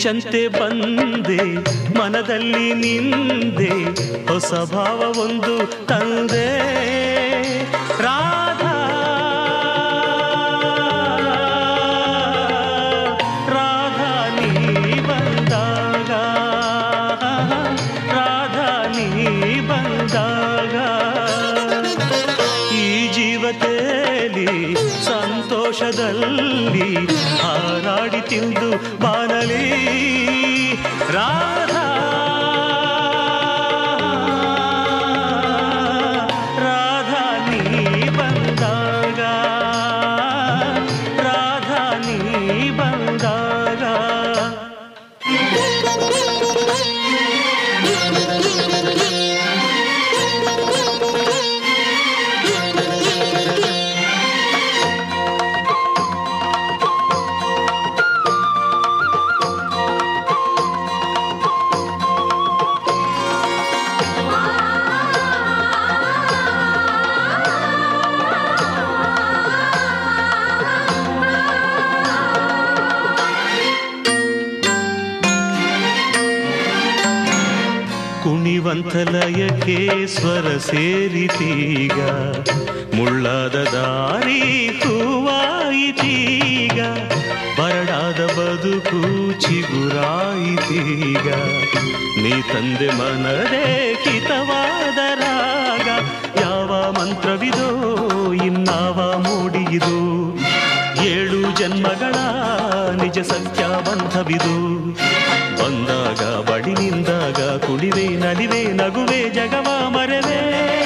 ಮಿಂಚಂತೆ ಬಂದೆ ಮನದಲ್ಲಿ ನಿಂದೆ ಹೊಸ ಭಾವ ಒಂದು ತಂದೆ ರಾಧಾ ರಾಧಾ ನೀ ಬಂದಾಗ ರಾಧಾ ನೀ ಬಂದಾಗ ಈ ಜೀವತೆಯಲ್ಲಿ ಸಂತೋಷದಲ್ಲಿ ಹಾರಾಡಿ ತಿಂದು ಬಾನಲಿ ರಾಧಾ ರಾಧಾ ನೀ ಬಂದಾಗ ರಾಧಾ ನೀ ಬಂದಾಗ ಕುಣಿವಂತಲಯಕ್ಕೆ ಸ್ವರ ಸೇರಿತೀಗ ಮುಳ್ಳಾದ ದಾರಿ ಹೂವಾಯಿತೀಗ ಬರಡಾದ ಬದುಕು ಚಿಗುರಾಯಿತೀಗ ನೀ ತಂದೆ ಮನದೇ ಹಿತವಾದ ರಾಗ ಯಾವ ಮಂತ್ರವಿದೋ ಇನ್ನಾವ ಮೂಡಿಯಿದು ಏಳು ಜನ್ಮಗಳ ನಿಜ ಸಂಖ್ಯಾಬಂಧವಿದು ಬಂದಾಗ ಬಡಿ ನಿಂದಾಗ ಕುಡಿವೆ ನಲಿವೆ ನಗುವೆ ಜಗವ ಮರವೇ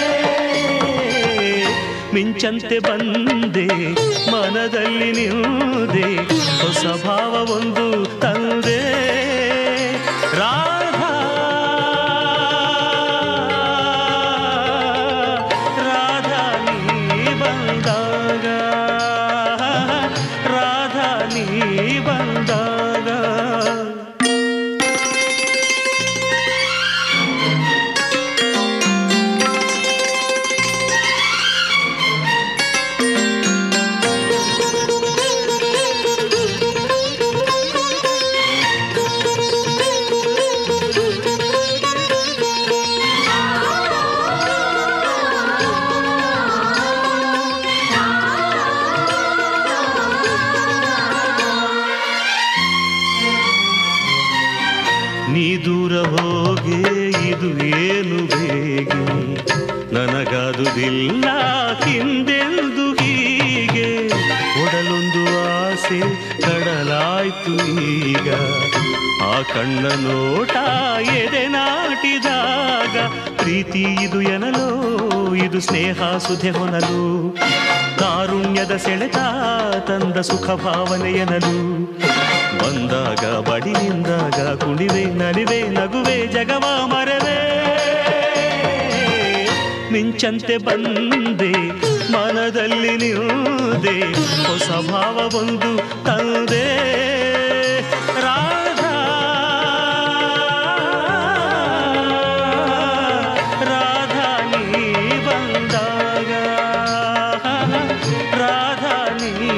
ಮಿಂಚಂತೆ ಬಂದೆ ಮನದಲ್ಲಿ ನಿಂದೆ ಹೊಸ ಭಾವ ಒಂದು ತಂದೆ ರಾಧಾ ರಾಧಾ ನೀ ಬಂದಾಗ ರಾಧಾ ನೀ ಬಂದಾಗ ನೀ ದೂರ ಹೋಗೆ ಇದು ಏನು ಬೇಗೆ ನನಗಾದುದಿಲ್ಲ ಹಿಂದೆಂದು ಹೀಗೆ ಒಡಲೊಂದು ಆಸೆ ಕಡಲಾಯ್ತು ಈಗ ಆ ಕಣ್ಣ ನೋಟ ಎದೆ ನಾಟಿದಾಗ ಪ್ರೀತಿ ಇದು ಎನಲೋ ಇದು ಸ್ನೇಹ ಸುಧೆ ಹೊನಲು ಕಾರುಣ್ಯದ ಸೆಳೆತ ತಂದ ಸುಖ ಭಾವನೆ ಎನಲು ಬಂದಾಗ ಬಡಿ ನಿಂದಾಗ ಕುಣಿವೆ ನಲಿವೆ ನಗುವೆ ಜಗವ ಮರವೇ ಮಿಂಚಂತೆ ಬಂದೆ ಮನದಲ್ಲಿ ನಿಂದೆ ಹೊಸ ಭಾವ ಒಂದು ತಂದೆ ರಾಧಾ ರಾಧಾ ನೀ ಬಂದಾಗ ರಾಧಾ ನೀ